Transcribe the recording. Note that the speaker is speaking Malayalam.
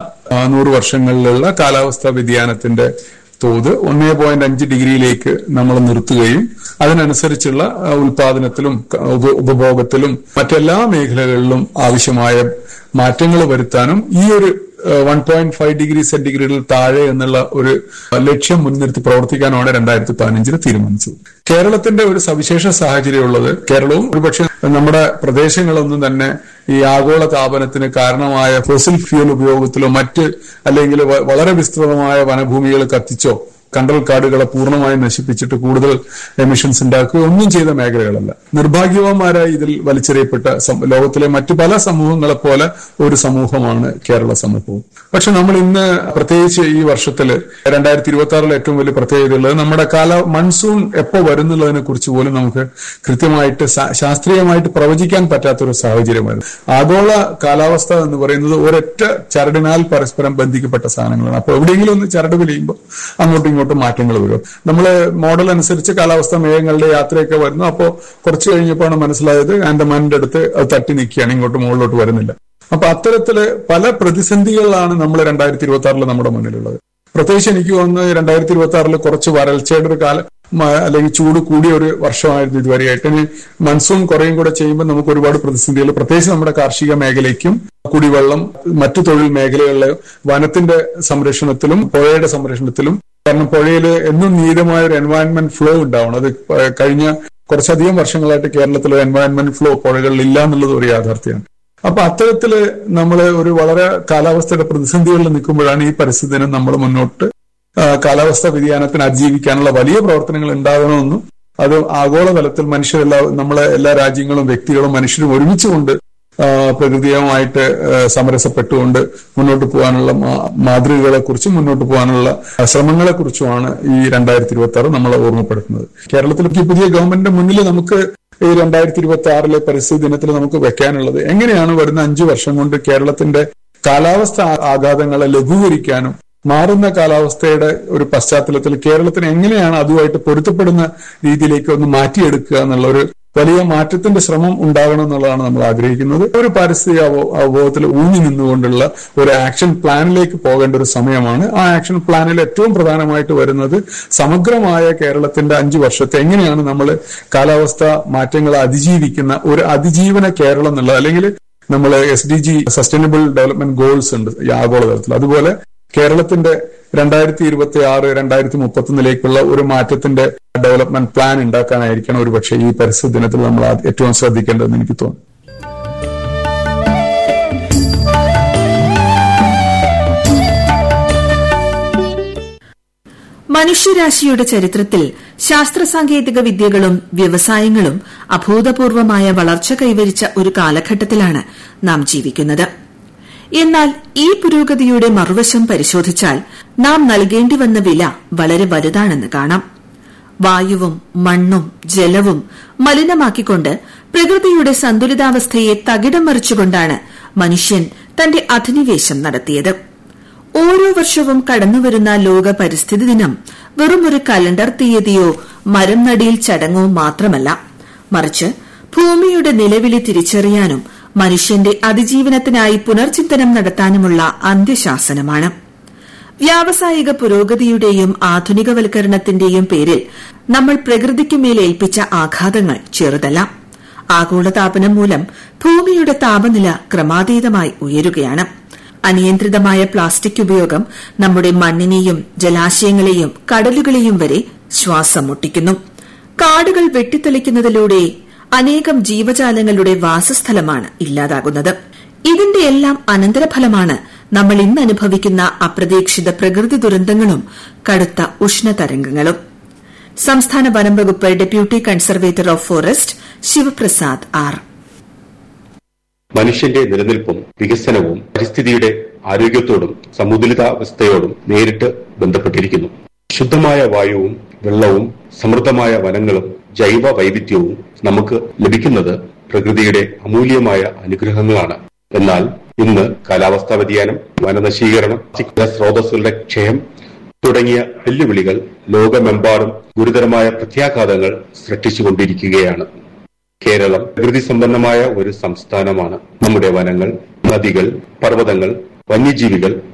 ആ, നൂറ് വർഷങ്ങളിലുള്ള കാലാവസ്ഥാ വ്യതിയാനത്തിന്റെ തോത് ഒന്നേ പോയിന്റ് അഞ്ച് ഡിഗ്രിയിലേക്ക് നമ്മൾ നിർത്തുകയും അതിനനുസരിച്ചുള്ള ആ, ഉൽപാദനത്തിലും ക- ഉപ- ഉപഭോഗത്തിലും മറ്റെല്ലാ മേഖലകളിലും ആവശ്യമായ മാറ്റങ്ങൾ വരുത്താനും ഈ ഒരു വൺ പോയിന്റ് ഫൈവ് ഡിഗ്രി സെന്റിഗ്രേഡിൽ താഴെ എന്നുള്ള ഒരു ലക്ഷ്യം മുൻനിർത്തി പ്രവർത്തിക്കാനാണ് രണ്ടായിരത്തി പതിനഞ്ചിന് തീരുമാനിച്ചത് കേരളത്തിന്റെ ഒരു സവിശേഷ സാഹചര്യമുള്ളത് കേരളവും ഒരുപക്ഷെ നമ്മുടെ പ്രദേശങ്ങളൊന്നും തന്നെ ഈ ആഗോള താപനത്തിന് കാരണമായ ഫോസിൽ ഫ്യൂൽ ഉപയോഗത്തിലോ മറ്റ് അല്ലെങ്കിൽ വ- വളരെ വിസ്തൃതമായ വനഭൂമികൾ കത്തിച്ചോ കണ്ടൽ കാടുകളെ പൂർണ്ണമായും നശിപ്പിച്ചിട്ട് കൂടുതൽ എമിഷൻസ് ഉണ്ടാക്കുകയോ ഒന്നും ചെയ്ത മേഖലകളല്ല നിർഭാഗ്യവാന്മാരായി ഇതിൽ വലിച്ചെറിയപ്പെട്ട സം- ലോകത്തിലെ മറ്റു പല സമൂഹങ്ങളെ പോലെ ഒരു സമൂഹമാണ് കേരള സമൂഹവും പക്ഷെ നമ്മൾ ഇന്ന് പ്രത്യേകിച്ച് ഈ വർഷത്തില് രണ്ടായിരത്തി ഇരുപത്തി ആറിലെ ഏറ്റവും വലിയ പ്രത്യേകതയുള്ളത് നമ്മുടെ കാല മൺസൂൺ എപ്പോ വരുന്നുള്ളതിനെ കുറിച്ച് പോലും നമുക്ക് കൃത്യമായിട്ട് ശാ- ശാസ്ത്രീയമായിട്ട് പ്രവചിക്കാൻ പറ്റാത്തൊരു സാഹചര്യമായിരുന്നു ആഗോള കാലാവസ്ഥ എന്ന് പറയുന്നത് ഒരൊറ്റ ചരടിനാൽ പരസ്പരം ബന്ധിക്കപ്പെട്ട സാധനങ്ങളാണ് അപ്പൊ എവിടെയെങ്കിലും ഒന്ന് ചരട് വലിയുമ്പോൾ അങ്ങോട്ടും ഇങ്ങോട്ടും മാറ്റങ്ങൾ വരും നമ്മള് മോഡൽ അനുസരിച്ച് കാലാവസ്ഥ മേഘങ്ങളുടെ യാത്രയൊക്കെ വരുന്നു അപ്പോൾ കുറച്ച് കഴിഞ്ഞപ്പോഴാണ് മനസ്സിലായത് ആൻഡമാനിന്റെ അടുത്ത് അത് തട്ടി നിൽക്കുകയാണ് ഇങ്ങോട്ട് മുകളിലോട്ട് വരുന്നില്ല അപ്പൊ അത്തരത്തില് പല പ്രതിസന്ധികളിലാണ് നമ്മൾ രണ്ടായിരത്തി ഇരുപത്തി ആറിൽ നമ്മുടെ മുന്നിലുള്ളത് പ്രത്യേകിച്ച് എനിക്ക് തോന്നുന്നത് രണ്ടായിരത്തി ഇരുപത്തി ആറിൽ കുറച്ച് വരൾച്ചയുടെ ഒരു കാലം മ- അല്ലെങ്കിൽ ചൂട് കൂടിയ ഒരു വർഷമായിരുന്നു ഇതുവരെയായിട്ട് ഇനി മൺസൂൺ കുറയും കൂടെ ചെയ്യുമ്പോൾ നമുക്ക് ഒരുപാട് പ്രതിസന്ധികൾ പ്രത്യേകിച്ച് നമ്മുടെ കാർഷിക മേഖലയ്ക്കും കുടിവെള്ളം മറ്റു തൊഴിൽ മേഖലകളിലെ വനത്തിന്റെ സംരക്ഷണത്തിലും പുഴയുടെ സംരക്ഷണത്തിലും കാരണം പുഴയിൽ എന്നും നീതമായ ഒരു എൻവയൺമെന്റ് ഫ്ലോ ഉണ്ടാവണം അത് പ- കഴിഞ്ഞ കുറച്ചധികം വർഷങ്ങളായിട്ട് കേരളത്തിൽ ഒരു എൻവയൺമെന്റ് ഫ്ലോ പുഴകളിൽ ഇല്ല എന്നുള്ളത് ഒരു യാഥാർത്ഥ്യമാണ് അപ്പൊ അത്തരത്തില് നമ്മൾ ഒരു വളരെ കാലാവസ്ഥയുടെ പ്രതിസന്ധികളിൽ നിൽക്കുമ്പോഴാണ് ഈ പരിസ്ഥിതി ദിനം നമ്മൾ മുന്നോട്ട് ആ, കാലാവസ്ഥാ വ്യതിയാനത്തിന് അതിജീവിക്കാനുള്ള വലിയ പ്രവർത്തനങ്ങൾ ഉണ്ടാകണമെന്നും അത് ആഗോളതലത്തിൽ മനുഷ്യരെല്ലാ നമ്മളെ എല്ലാ രാജ്യങ്ങളും വ്യക്തികളും മനുഷ്യരും ഒരുമിച്ചുകൊണ്ട് ആ, പ്രകൃതിയുമായിട്ട് ആ, സമരസപ്പെട്ടുകൊണ്ട് മുന്നോട്ട് പോകാനുള്ള മാ- മാതൃകകളെ കുറിച്ചും മുന്നോട്ട് പോകാനുള്ള ശ്രമങ്ങളെ കുറിച്ചുമാണ് ഈ രണ്ടായിരത്തി ഇരുപത്തി ആറ് നമ്മളെ ഓർമ്മപ്പെടുത്തുന്നത് കേരളത്തിൽ ഈ പുതിയ ഗവൺമെന്റിന്റെ മുന്നിൽ നമുക്ക് ഈ രണ്ടായിരത്തി ഇരുപത്തി ആറിലെ പരിസ്ഥിതി ദിനത്തിൽ നമുക്ക് വെക്കാനുള്ളത് എങ്ങനെയാണ് വരുന്ന അഞ്ചു വർഷം കൊണ്ട് കേരളത്തിന്റെ കാലാവസ്ഥ ആ- ആഘാതങ്ങളെ ലഘൂകരിക്കാനും മാറുന്ന കാലാവസ്ഥയുടെ ഒരു പശ്ചാത്തലത്തിൽ കേരളത്തിന് എങ്ങനെയാണ് അതുമായിട്ട് പൊരുത്തപ്പെടുന്ന രീതിയിലേക്ക് ഒന്ന് മാറ്റിയെടുക്കുക എന്നുള്ള ഒരു വലിയ മാറ്റത്തിന്റെ ശ്രമം ഉണ്ടാകണം എന്നുള്ളതാണ് നമ്മൾ ആഗ്രഹിക്കുന്നത് ഒരു പാരിസ്ഥിതിക അവ- അവബോധത്തിൽ ഊന്നി നിന്നുകൊണ്ടുള്ള ഒരു ആക്ഷൻ പ്ലാനിലേക്ക് പോകേണ്ട ഒരു സമയമാണ് ആ ആക്ഷൻ പ്ലാനിൽ ഏറ്റവും പ്രധാനമായിട്ട് വരുന്നത് സമഗ്രമായ കേരളത്തിന്റെ അഞ്ചു വർഷത്തെ എങ്ങനെയാണ് നമ്മൾ കാലാവസ്ഥ മാറ്റങ്ങളെ അതിജീവിക്കുന്ന ഒരു അതിജീവന കേരളം എന്നുള്ളത് അല്ലെങ്കിൽ നമ്മൾ S D G sustainable development goals ഉണ്ട് ഈ ആഗോളതലത്തിൽ അതുപോലെ കേരളത്തിന്റെ രണ്ടായിരത്തി ഇരുപത്തി ആറ് രണ്ടായിരത്തി മുപ്പത്തൊന്നിലേക്കുള്ള ഒരു മാറ്റത്തിന്റെ ഡെവലപ്മെന്റ് പ്ലാൻ ഉണ്ടാക്കാനായിരിക്കണം ഒരുപക്ഷെ ഈ പരിസ്ഥിതി ദിനത്തിൽ നമ്മൾ ആ- ഏറ്റവും ശ്രദ്ധിക്കേണ്ടതെന്ന് എനിക്ക് തോന്നുന്നു മനുഷ്യരാശിയുടെ ചരിത്രത്തിൽ ശാസ്ത്ര സാങ്കേതിക വിദ്യകളും വ്യവസായങ്ങളും അഭൂതപൂർവമായ വളർച്ച കൈവരിച്ച ഒരു കാലഘട്ടത്തിലാണ് നാം ജീവിക്കുന്നത് എന്നാൽ ഈ പുരോഗതിയുടെ മറുവശം പരിശോധിച്ചാൽ നാം നൽകേണ്ടി വന്ന വില വളരെ വലുതാണെന്ന് കാണാം വായുവും മണ്ണും ജലവും മലിനമാക്കിക്കൊണ്ട് പ്രകൃതിയുടെ സന്തുലിതാവസ്ഥയെ തകിടം മറിച്ചുകൊണ്ടാണ് മനുഷ്യൻ തന്റെ അധിനിവേശം നടത്തിയത് ഓരോ വർഷവും കടന്നുവരുന്ന ലോക പരിസ്ഥിതി ദിനം വെറുമൊരു കലണ്ടർ തീയതിയോ മരം നടിയിൽ ചടങ്ങോ മാത്രമല്ല മറിച്ച് ഭൂമിയുടെ നിലവിളി തിരിച്ചറിയാനും മനുഷ്യന്റെ അതിജീവനത്തിനായി പുനർചിന്തനം നടത്താനുമുള്ള അന്ത്യശാസനമാണ് വ്യാവസായിക പുരോഗതിയുടെയും ആധുനികവൽക്കരണത്തിന്റെയും പേരിൽ നമ്മൾ പ്രകൃതിക്കുമേൽ ഏൽപ്പിച്ച ആഘാതങ്ങൾ ചെറുതല്ല ആഗോളതാപനം മൂലം ഭൂമിയുടെ താപനില ക്രമാതീതമായി ഉയരുകയാണ് അനിയന്ത്രിതമായ പ്ലാസ്റ്റിക് ഉപയോഗം നമ്മുടെ മണ്ണിനെയും ജലാശയങ്ങളെയും കടലുകളെയും വരെ ശ്വാസം മുട്ടിക്കുന്നു കാടുകൾ വെട്ടിത്തെളിക്കുന്നതിലൂടെ അനേകം ജീവജാലങ്ങളുടെ വാസസ്ഥലമാണ് ഇല്ലാതാകുന്നത് ഇതിന്റെ എല്ലാം അനന്തരഫലമാണ് നമ്മൾ ഇന്ന് അനുഭവിക്കുന്ന അപ്രതീക്ഷിത പ്രകൃതി ദുരന്തങ്ങളും കടുത്ത ഉഷ്ണതരംഗങ്ങളും സംസ്ഥാന വനം വകുപ്പ് deputy conservator of forest Sivaprasad R മനുഷ്യന്റെ നിലനിൽപ്പും വികസനവും പരിസ്ഥിതിയുടെ ആരോഗ്യത്തോടും സമുദ്രിതാവസ്ഥയോടും നേരിട്ട് ബന്ധപ്പെട്ടിരിക്കുന്നു ശുദ്ധമായ വായുവും വെള്ളവും സമൃദ്ധമായ വനങ്ങളും ജൈവ വൈവിധ്യവും നമുക്ക് ലഭിക്കുന്നത് പ്രകൃതിയുടെ അമൂല്യമായ അനുഗ്രഹങ്ങളാണ് എന്നാൽ ഇന്ന് കാലാവസ്ഥാ വ്യതിയാനം വനനശീകരണം സ്രോതസ്സുകളുടെ ക്ഷയം തുടങ്ങിയ വെല്ലുവിളികൾ ലോകമെമ്പാടും ഗുരുതരമായ പ്രത്യാഘാതങ്ങൾ സൃഷ്ടിച്ചുകൊണ്ടിരിക്കുകയാണ് കേരളം പ്രകൃതി സമ്പന്നമായ ഒരു സംസ്ഥാനമാണ് നമ്മുടെ വനങ്ങൾ നദികൾ പർവ്വതങ്ങൾ വന്യജീവികൾ